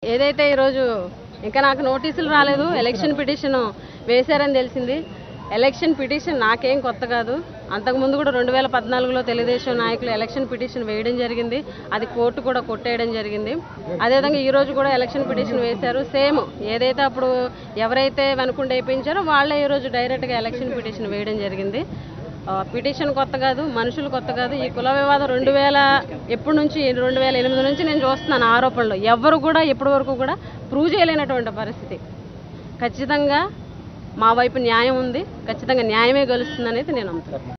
ఏదైతే ఈరోజు ఇంకా నాకు నోటీసులు రాలేదు ఎలక్షన్ పిటిషన్ వేశారని తెలిసింది ఎలక్షన్ పిటిషన్ నాకేం కొత్త కాదు అంతకుముందు కూడా రెండు వేల పద్నాలుగులో తెలుగుదేశం నాయకులు ఎలక్షన్ పిటిషన్ వేయడం జరిగింది అది కోర్టు కూడా కొట్టేయడం జరిగింది అదేవిధంగా ఈ రోజు కూడా ఎలక్షన్ పిటిషన్ వేశారు సేమ్ ఏదైతే అప్పుడు ఎవరైతే వెనుకుండా వేయించారో వాళ్ళే ఈ రోజు డైరెక్ట్గా ఎలక్షన్ పిటిషన్ వేయడం జరిగింది ఆ, పిటిషన్ కొత్త కాదు మనుషులు కొత్త కాదు ఈ కుల వివాదం రెండు వేల ఎప్పటి నుంచి రెండు వేల ఎనిమిది నుంచి నేను చూస్తున్నాను ఆరోపణలు ఎవరు కూడా ఇప్పటి వరకు కూడా ప్రూవ్ చేయలేనటువంటి పరిస్థితి ఖచ్చితంగా మా వైపు న్యాయం ఉంది ఖచ్చితంగా న్యాయమే గెలుస్తుంది అనేది నేను నమ్ముతాను